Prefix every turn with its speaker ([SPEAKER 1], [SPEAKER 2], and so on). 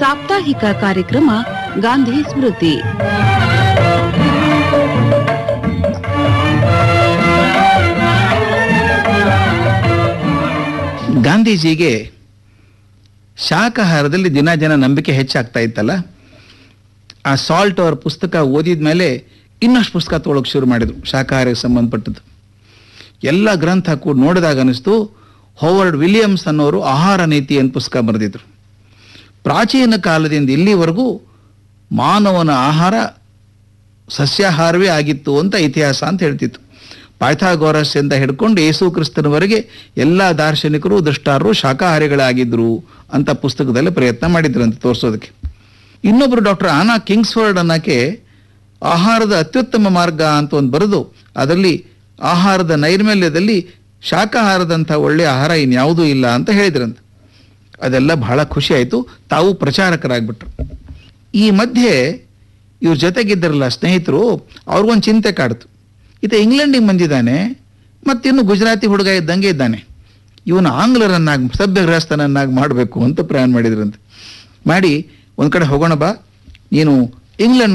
[SPEAKER 1] ಸಾಪ್ತಾಹಿಕ ಕಾರ್ಯಕ್ರಮ ಗಾಂಧಿ ಸ್ಮೃತಿ
[SPEAKER 2] ಗಾಂಧೀಜಿಗೆ ಶಾಕಾಹಾರದಲ್ಲಿ ದಿನ ಜನ ನಂಬಿಕೆ ಹೆಚ್ಚಾಗ್ತಾ ಇತ್ತಲ್ಲ ಆ ಸಾಲ್ಟ್ ಅವರ ಪುಸ್ತಕ ಓದಿದ ಮೇಲೆ ಇನ್ನಷ್ಟು ಪುಸ್ತಕ ತೊಗೊಳಕ್ಕೆ ಶುರು ಮಾಡಿದರು ಶಾಕಾಹಾರಕ್ಕೆ ಸಂಬಂಧಪಟ್ಟದ್ದು ಎಲ್ಲ ಗ್ರಂಥ ಕೂಡ ನೋಡಿದಾಗ ಅನಿಸ್ತು ಹೋವರ್ಡ್ ವಿಲಿಯಮ್ಸ್ ಅನ್ನೋರು ಆಹಾರ ನೀತಿ ಅಂತ ಪುಸ್ತಕ ಬರೆದಿದ್ರು ಪ್ರಾಚೀನ ಕಾಲದಿಂದ ಇಲ್ಲಿವರೆಗೂ ಮಾನವನ ಆಹಾರ ಸಸ್ಯಾಹಾರವೇ ಆಗಿತ್ತು ಅಂತ ಇತಿಹಾಸ ಅಂತ ಹೇಳ್ತಿತ್ತು ಪಾಯ್ಥಾಗೋರಸ್ ಇಂದ ಹಿಡ್ಕೊಂಡು ಯೇಸು ಕ್ರಿಸ್ತನವರೆಗೆ ಎಲ್ಲ ದಾರ್ಶನಿಕರು ದೃಷ್ಟಾರರು ಶಾಕಾಹಾರಿಗಳಾಗಿದ್ರು ಅಂತ ಪುಸ್ತಕದಲ್ಲಿ ಪ್ರಯತ್ನ ಮಾಡಿದ್ರಂತೆ ತೋರಿಸೋದಕ್ಕೆ ಇನ್ನೊಬ್ಬರು ಡಾಕ್ಟರ್ ಆನಾ ಕಿಂಗ್ಸ್ಫರ್ಡ್ ಅನ್ನಕ್ಕೆ ಆಹಾರದ ಅತ್ಯುತ್ತಮ ಮಾರ್ಗ ಅಂತ ಒಂದು ಬರೆದು ಅದರಲ್ಲಿ ಆಹಾರದ ನೈರ್ಮಲ್ಯದಲ್ಲಿ ಶಾಕಾಹಾರದಂಥ ಒಳ್ಳೆಯ ಆಹಾರ ಇನ್ಯಾವುದೂ ಇಲ್ಲ ಅಂತ ಹೇಳಿದ್ರಂತೆ ಅದೆಲ್ಲ ಬಹಳ ಖುಷಿ ಆಯಿತು ತಾವು ಪ್ರಚಾರಕರಾಗ್ಬಿಟ್ರು ಈ ಮಧ್ಯೆ ಇವ್ರ ಜೊತೆಗಿದ್ದರಲ್ಲ ಸ್ನೇಹಿತರು ಅವ್ರಿಗೊಂದು ಚಿಂತೆ ಕಾಡ್ತು ಈತ ಇಂಗ್ಲೆಂಡಿಗೆ ಬಂದಿದ್ದಾನೆ ಮತ್ತಿನ್ನು ಗುಜರಾತಿ ಹುಡುಗ ಇದ್ದಂಗೆ ಇದ್ದಾನೆ ಇವನು ಆಂಗ್ಲರನ್ನಾಗಿ ಸಭ್ಯ ಗೃಹಸ್ಥನನ್ನಾಗಿ ಮಾಡಬೇಕು ಅಂತ ಪ್ಲಾನ್ ಮಾಡಿದ್ರಂತೆ ಮಾಡಿ ಒಂದು ಕಡೆ ಹೋಗೋಣ ಬಾ ನೀನು ಇಂಗ್ಲೆಂಡ್